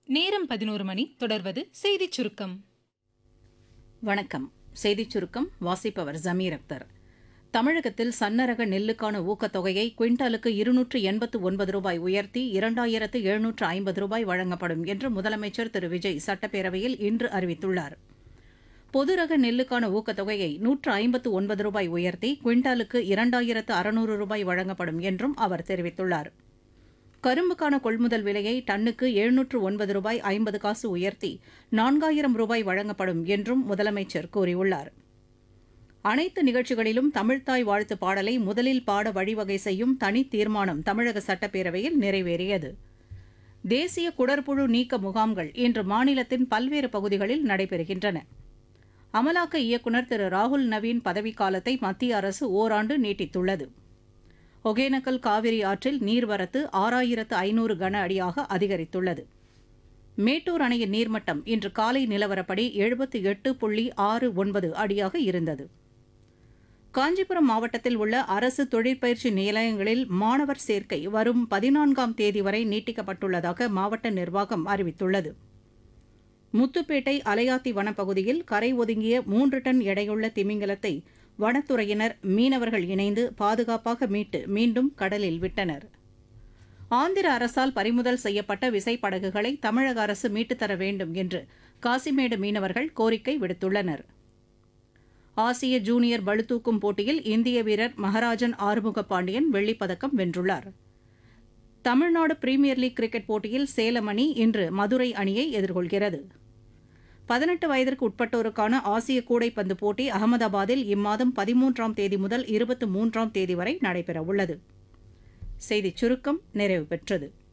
நேரம் பதினோரு மணி தொடர்வது செய்திச் சுருக்கம் வணக்கம் செய்திச் சுருக்கம் வாசிப்பவர் ஜமீர் அக்தர் தமிழகத்தில் சன்னரக நெல்லுக்கான ஊக்கத்தொகையை குவிண்டாலுக்கு இருநூற்று எண்பத்து ஒன்பது ரூபாய் உயர்த்தி இரண்டாயிரத்து எழுநூற்று ஐம்பது ரூபாய் வழங்கப்படும் என்று முதலமைச்சர் திரு விஜய் சட்டப்பேரவையில் இன்று அறிவித்துள்ளார் பொதுரக நெல்லுக்கான ஊக்கத்தொகையை நூற்று ஐம்பத்து ஒன்பது ரூபாய் உயர்த்தி குவிண்டாலுக்கு இரண்டாயிரத்து அறுநூறு ரூபாய் வழங்கப்படும் என்றும் அவர் தெரிவித்துள்ளார் கரும்புக்கான கொள்முதல் விலையை டன்னுக்கு எழுநூற்று ஒன்பது ரூபாய் ஐம்பது காசு உயர்த்தி நான்காயிரம் ரூபாய் வழங்கப்படும் என்றும் முதலமைச்சர் கூறியுள்ளார் அனைத்து நிகழ்ச்சிகளிலும் தமிழ்த்தாய் வாழ்த்து பாடலை முதலில் பாட வழிவகை செய்யும் தனி தீர்மானம் தமிழக சட்டப்பேரவையில் நிறைவேறியது தேசிய குடற்புழு நீக்க முகாம்கள் இன்று மாநிலத்தின் பல்வேறு பகுதிகளில் நடைபெறுகின்றன அமலாக்க இயக்குநர் திரு ராகுல் நவீன் பதவிக்காலத்தை மத்திய அரசு ஓராண்டு நீட்டித்துள்ளது ஒகேனக்கல் காவிரி ஆற்றில் நீர்வரத்து ஆறாயிரத்து ஐநூறு கன அடியாக அதிகரித்துள்ளது மேட்டூர் அணையின் நீர்மட்டம் இன்று காலை நிலவரப்படி எழுபத்தி எட்டு புள்ளி ஆறு ஒன்பது அடியாக இருந்தது காஞ்சிபுரம் மாவட்டத்தில் உள்ள அரசு தொழிற்பயிற்சி நிலையங்களில் மாணவர் சேர்க்கை வரும் பதினான்காம் தேதி வரை நீட்டிக்கப்பட்டுள்ளதாக மாவட்ட நிர்வாகம் அறிவித்துள்ளது முத்துப்பேட்டை அலையாத்தி வனப்பகுதியில் கரை ஒதுங்கிய மூன்று டன் எடையுள்ள திமிங்கலத்தை வனத்துறையினர் மீனவர்கள் இணைந்து பாதுகாப்பாக மீட்டு மீண்டும் கடலில் விட்டனர் ஆந்திர அரசால் பறிமுதல் செய்யப்பட்ட விசைப்படகுகளை தமிழக அரசு மீட்டுத் தர வேண்டும் என்று காசிமேடு மீனவர்கள் கோரிக்கை விடுத்துள்ளனர் ஆசிய ஜூனியர் பளுதூக்கும் போட்டியில் இந்திய வீரர் மகராஜன் ஆறுமுக பாண்டியன் வெள்ளிப்பதக்கம் வென்றுள்ளார் தமிழ்நாடு பிரீமியர் லீக் கிரிக்கெட் போட்டியில் சேலம் அணி இன்று மதுரை அணியை எதிர்கொள்கிறது பதினெட்டு வயதிற்கு உட்பட்டோருக்கான ஆசிய கூடைப்பந்து போட்டி அகமதாபாத்தில் இம்மாதம் பதிமூன்றாம் தேதி முதல் இருபத்தி மூன்றாம் தேதி வரை நடைபெறவுள்ளது செய்திச் சுருக்கம் நிறைவு பெற்றது